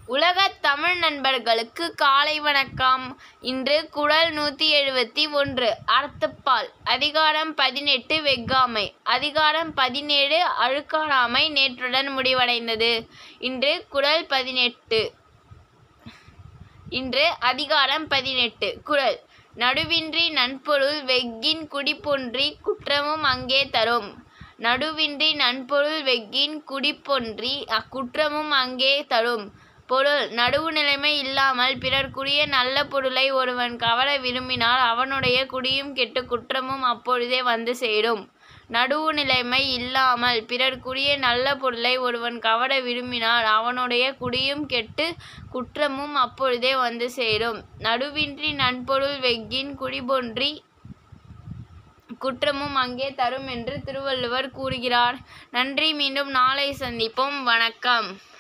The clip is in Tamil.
உலகத் தமிழ் நண்பர்களுக்கு காலை வணக்கம் இன்று குறள் நூற்றி எழுபத்தி ஒன்று அறத்துப்பால் அதிகாரம் பதினெட்டு வெஃகாமை அதிகாரம் பதினேழு அழுக்காராமை நேற்றுடன் முடிவடைந்தது இன்று குறள் பதினெட்டு இன்று அதிகாரம் பதினெட்டு குறள் நடுவின்றி நன்பொருள் வெஃகின் குடிப்பொன்றி குற்றமும் அங்கே தரும் நடுவின்றி நன்பொருள் வெஃகின் குடிப்பொன்றி அக்குற்றமும் அங்கே தரும் பொருள் நடுவு நிலைமை இல்லாமல் பிறர்க்குரிய நல்ல பொருளை ஒருவன் கவர விரும்பினால் அவனுடைய குடியும் கெட்டு குற்றமும் அப்பொழுதே வந்து சேரும் நடுவு நிலைமை இல்லாமல் பிறர்க்குரிய நல்ல பொருளை ஒருவன் கவர விரும்பினால் அவனுடைய குடியும் கெட்டு குற்றமும் அப்பொழுதே வந்து சேரும் நடுவின்றி நன்பொருள் வெஃகின் குடிபொன்றி குற்றமும் அங்கே தரும் என்று திருவள்ளுவர் கூறுகிறார் நன்றி மீண்டும் நாளை சந்திப்போம் வணக்கம்